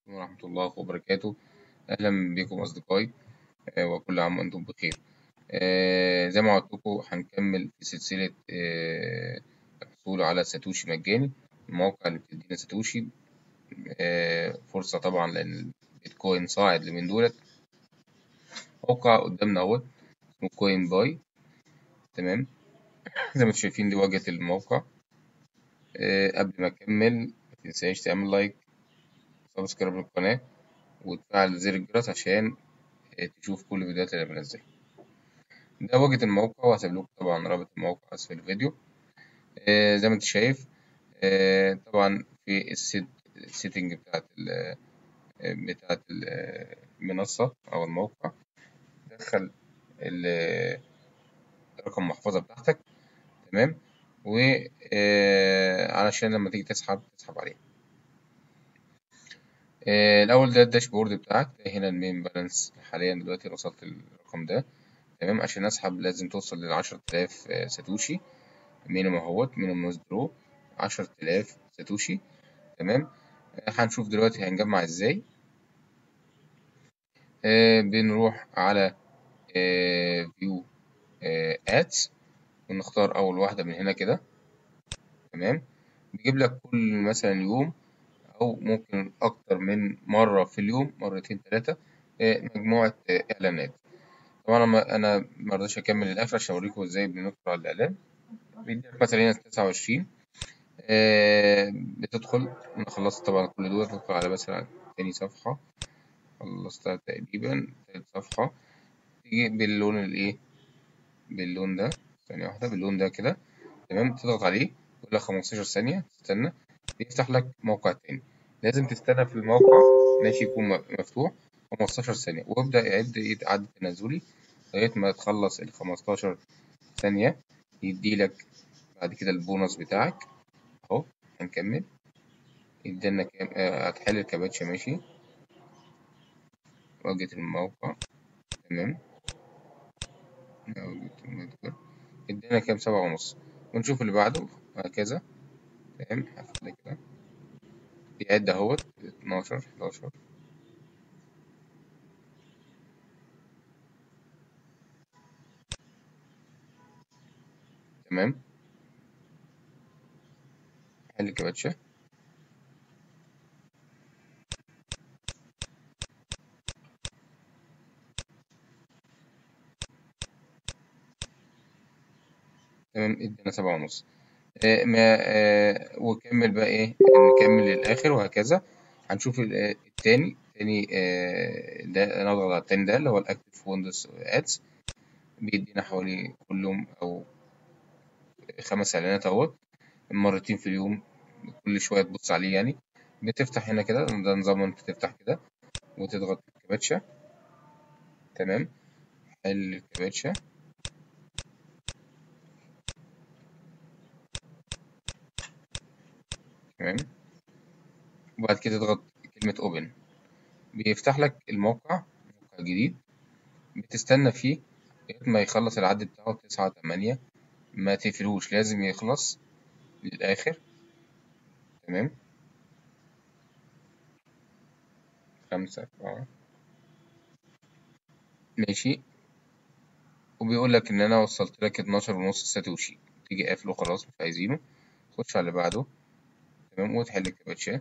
ورحمة الله وبركاته أهلا بكم أصدقائي آه، وكل عام وأنتم بخير آه، زي ما وعدتكم هنكمل في سلسلة آه، الحصول على ساتوشي مجاني المواقع اللي بتدينا ساتوشي فرصة طبعا لأن البيتكوين صاعد من دولت موقع قدامنا اهوت اسمه كوين باي تمام زي ما انتم شايفين دي واجهة الموقع قبل ما أكمل متنساش تعمل لايك سبسكرايب للقناة وتفعل زر الجرس عشان تشوف كل الفيديوهات اللي بنزلها ده واجهة الموقع وهسيب لكم طبعا رابط الموقع أسفل الفيديو آه زي ما انت شايف آه طبعا في السيت السيتنج بتاعت ال بتاعت المنصة أو الموقع دخل رقم المحفظة بتاعتك تمام وعلشان لما تيجي تسحب تسحب عليه الأول ده الداشبورد بتاعك ده هنا المين بالانس حاليا دلوقتي وصلت للرقم ده تمام عشان أسحب لازم توصل للعشرة آلاف ساتوشي مينيمم اهوت مينيمم ويزدرو عشرة آلاف ساتوشي تمام هنشوف دلوقتي هنجمع ازاي آه بنروح على فيو ادز ونختار أول واحدة من هنا كده تمام بيجيب لك كل مثلا يوم أو ممكن أكتر من مرة في اليوم مرتين تلاتة مجموعة إعلانات طبعا أنا أنا مرضاش أكمل للآخر عشان أوريكم إزاي بندخل على الإعلان بيديلك مثلا هنا تسعة وعشرين بتدخل أنا خلصت طبعا كل دول تدخل على مثلا تاني صفحة خلصتها تقريبا تالت صفحة تيجي باللون الإيه باللون ده ثانية واحدة باللون ده كده تمام تضغط عليه يقول لك خمستاشر ثانية تستنى بيفتح لك موقع تاني لازم تستنى في الموقع ماشي يكون مفتوح خمستاشر ثانية وابدأ يعد عد تنازلي لغاية ما تخلص الخمستاشر ثانية يديلك بعد كده البونص بتاعك اهو هنكمل يدينا كام آه هتحل الكباتشة ماشي واجهة الموقع تمام ادينا كام سبعة ونص ونشوف اللي بعده وهكذا تمام هاخد كده بيعد اهوت اتناشر حداشر تمام حل كباتشة تمام ادينا سبعة ونص آه ما آه وكمل بقى ايه نكمل للآخر وهكذا هنشوف التاني تاني آه ده نضغط على التاني ده اللي هو الأكتيف ويندوز أدز بيدينا حوالي كل يوم أو خمس إعلانات أهوت مرتين في اليوم كل شوية تبص عليه يعني بتفتح هنا كده ده نظام انت تفتح كده وتضغط الكباتشة تمام حل الكباتشة تمام وبعد كده تضغط كلمة open بيفتح لك الموقع موقع جديد بتستنى فيه لغاية ما يخلص العد بتاعه تسعة تمانية ما تقفلوش لازم يخلص للآخر تمام خمسة أربعة ماشي وبيقول لك إن أنا وصلت لك اتناشر ونص ساتوشي تيجي قافله خلاص مش عايزينه خش على اللي بعده تمام وتحل الكباتشات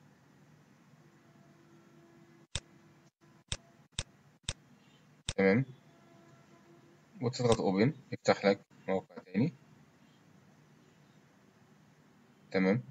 تمام وتضغط اوبن يفتح لك موقع تاني تمام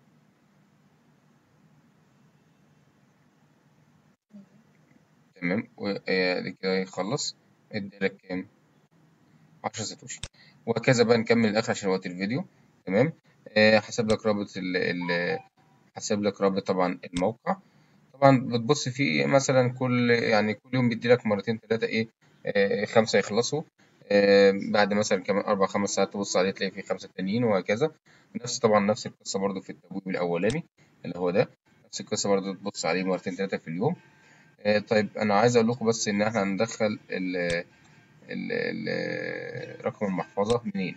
تمام وبعد كده يخلص اديلك كام عشرة ساتوشي وهكذا بقى نكمل الآخر عشان وقت الفيديو تمام أه حسب لك رابط ال ال حسب لك رابط طبعا الموقع طبعا بتبص فيه مثلا كل يعني كل يوم بيديلك مرتين تلاتة ايه آه خمسة يخلصوا آه بعد مثلا كمان أربع خمس ساعات تبص عليه تلاقي فيه خمسة تانيين وهكذا نفس طبعا نفس القصة برضو في التبويب الأولاني اللي هو ده نفس القصة برضو تبص عليه مرتين تلاتة في اليوم آه طيب أنا عايز أقول لكم بس إن إحنا هندخل ال ال ال رقم المحفظة منين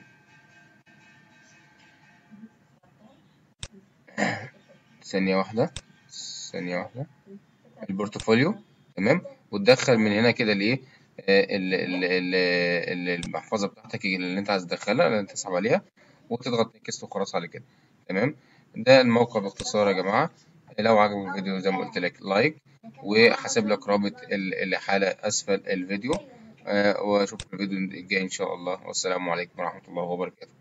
ثانية واحدة ثانية واحدة البورتفوليو تمام وتدخل من هنا كده الايه آه، ال- ال- ال- ال- المحفظة بتاعتك اللي انت عايز تدخلها اللي انت تسحب عليها وتضغط نكست وخلاص على كده تمام ده الموقع باختصار يا جماعة لو عجبك الفيديو زي ما قلت لك لايك وهسيب لك رابط ال- الحالة أسفل الفيديو آه، وأشوفك في الفيديو الجاي إن شاء الله والسلام عليكم ورحمة الله وبركاته